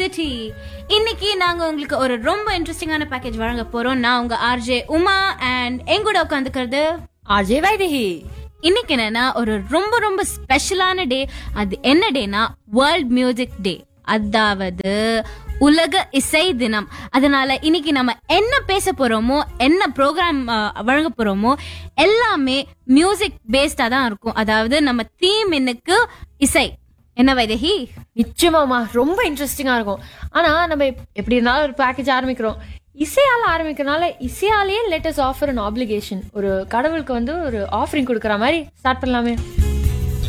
city இன்னைக்கு நாங்க உங்களுக்கு ஒரு ரொம்ப இன்ட்ரெஸ்டிங்கான பேக்கேஜ் வழங்க போறோம் நான் உங்க ஆர்ஜே உமா அண்ட் எங்கூட உட்காந்துக்கிறது ஆர்ஜே வைதேகி இன்னைக்கு என்னன்னா ஒரு ரொம்ப ரொம்ப ஸ்பெஷலான டே அது என்ன டேனா வேர்ல்ட் மியூசிக் டே அதாவது உலக இசை தினம் அதனால இன்னைக்கு நம்ம என்ன பேச போறோமோ என்ன ப்ரோக்ராம் வழங்க போறோமோ எல்லாமே மியூசிக் பேஸ்டா தான் இருக்கும் அதாவது நம்ம தீம் இன்னைக்கு இசை என்ன வைதேகி நிச்சயமாமா ரொம்ப இன்ட்ரெஸ்டிங்கா இருக்கும் ஆனா நம்ம எப்- எப்படி இருந்தாலும் ஒரு பேக்கேஜ் ஆரம்பிக்கிறோம் இசையால ஆரம்பிக்கிறனால இசையாலேயே லேட்டஸ்ட் ஆஃபர் அண்ட் ஆப்ளிகேஷன் ஒரு கடவுளுக்கு வந்து ஒரு ஆஃபரிங் கொடுக்குற மாதிரி ஸ்டார்ட் பண்ணலாமே